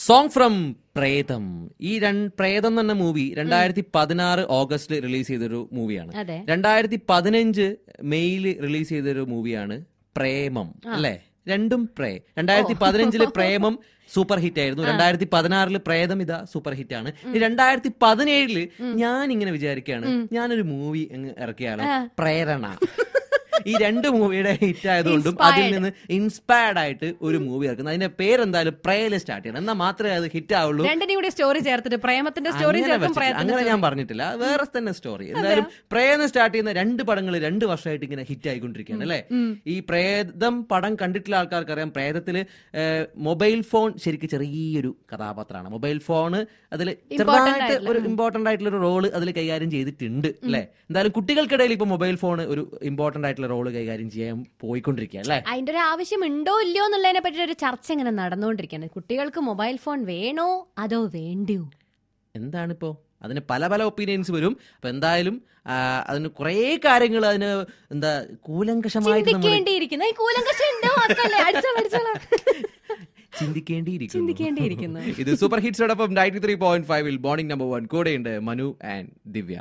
song from പ്രേതം ഈ രണ്ട് പ്രേതം എന്ന മൂവി രണ്ടായിരത്തി പതിനാറ് ഓഗസ്റ്റിൽ റിലീസ് ചെയ്തൊരു മൂവിയാണ് അതെ രണ്ടായിരത്തി പതിനഞ്ച് മെയ്യിൽ റിലീസ് ചെയ്തൊരു മൂവിയാണ് പ്രേമം അല്ലേ രണ്ടും പ്രേ രണ്ടായിരത്തി പതിനഞ്ചില് പ്രേമം സൂപ്പർ ഹിറ്റ് ആയിരുന്നു രണ്ടായിരത്തി പതിനാറില് പ്രേതം ഇതാ സൂപ്പർ ഹിറ്റ് ആണ് ഈ രണ്ടായിരത്തി പതിനേഴില് ഞാൻ ഇങ്ങനെ വിചാരിക്കുകയാണ് ഞാനൊരു മൂവി ഇറക്കിയാണ് പ്രേരണ ഈ രണ്ട് മൂവിയുടെ ഹിറ്റ് ആയതുകൊണ്ടും അതിൽ നിന്ന് ഇൻസ്പയർഡ് ആയിട്ട് ഒരു മൂവി ഇറക്കുന്നത് അതിന്റെ പേരെന്തായാലും പ്രേയില് സ്റ്റാർട്ട് ചെയ്യണം എന്നാൽ മാത്രമേ അത് ഹിറ്റ് ആവുള്ളൂ രണ്ടിനും കൂടി സ്റ്റോറി ചേർത്തിട്ട് പ്രേമത്തിന്റെ സ്റ്റോറി അങ്ങനെ ചേർക്കും വെച്ചിട്ട് പ്രേമത്തിന്റെ അങ്ങനെ ഞാൻ പറഞ്ഞിട്ടില്ല അത് വേറെ തന്നെ സ്റ്റോറി എന്തായാലും പ്രേതം സ്റ്റാർട്ട് ചെയ്യുന്ന രണ്ട് പടങ്ങൾ രണ്ട് വർഷമായിട്ട് ഇങ്ങനെ ഹിറ്റ് ആയിക്കൊണ്ടിരിക്കുകയാണ് അല്ലെ ഈ പ്രേതം പടം കണ്ടിട്ടുള്ള ആൾക്കാർക്ക് അറിയാം പ്രേതത്തില് മൊബൈൽ ഫോൺ ശരിക്കും ചെറിയൊരു കഥാപാത്രമാണ് മൊബൈൽ ഫോണ് അതിൽ ചെറുതായിട്ട് ഒരു ഇമ്പോർട്ടന്റ് ആയിട്ടുള്ള ഒരു റോള് അതിൽ കൈകാര്യം ചെയ്തിട്ടുണ്ട് അല്ലെ എന്തായാലും കുട്ടികൾക്കിടയിൽ ഇപ്പൊ മൊബൈൽ ഫോൺ ഒരു ഇമ്പോർട്ടന്റ് ആയിട്ടുള്ള റോള് കൈകാര്യം ചെയ്യാൻ പോയിക്കൊണ്ടിരിക്കുക അല്ലെ അതിന്റെ ഒരു ആവശ്യം ഉണ്ടോ ഇല്ലയോ എന്നുള്ളതിനെ പറ്റി ഒരു ചർച്ച ഇങ്ങനെ നടന്നുകൊണ്ടിരിക്കുകയാണ് കുട്ടികൾക്ക് മൊബൈൽ ഫോൺ വേണോ അതോ വേണ്ടിയോ എന്താണിപ്പോ അതിന് പല പല ഒപ്പീനിയൻസ് വരും അപ്പൊ എന്തായാലും ആ, അതിന് കുറേ കാര്യങ്ങൾ അതിന് എന്താ കൂലങ്കഷമായിട്ട് നമ്മൾ ചിന്തിക്കേണ്ടിയിരിക്കുന്നു ഈ കൂലങ്കശം എന്റെ വാക്കല്ലേ അടിച്ചോളാം അടിച്ചോളാം ചിന്തിക്കേണ്ടിയിരിക്കുന്നു ചിന്തിക്കേണ്ടിയിരിക്കുന്നു ഇത് സൂപ്പർ ഹിറ്റ്സോടൊപ്പം നയൻറ്റി ത്രീ പോയിന്റ് ഫൈവിൽ മോർണിംഗ് നമ്പർ വൺ കൂടെയുണ്ട് മനു ആൻഡ് ദിവ്യ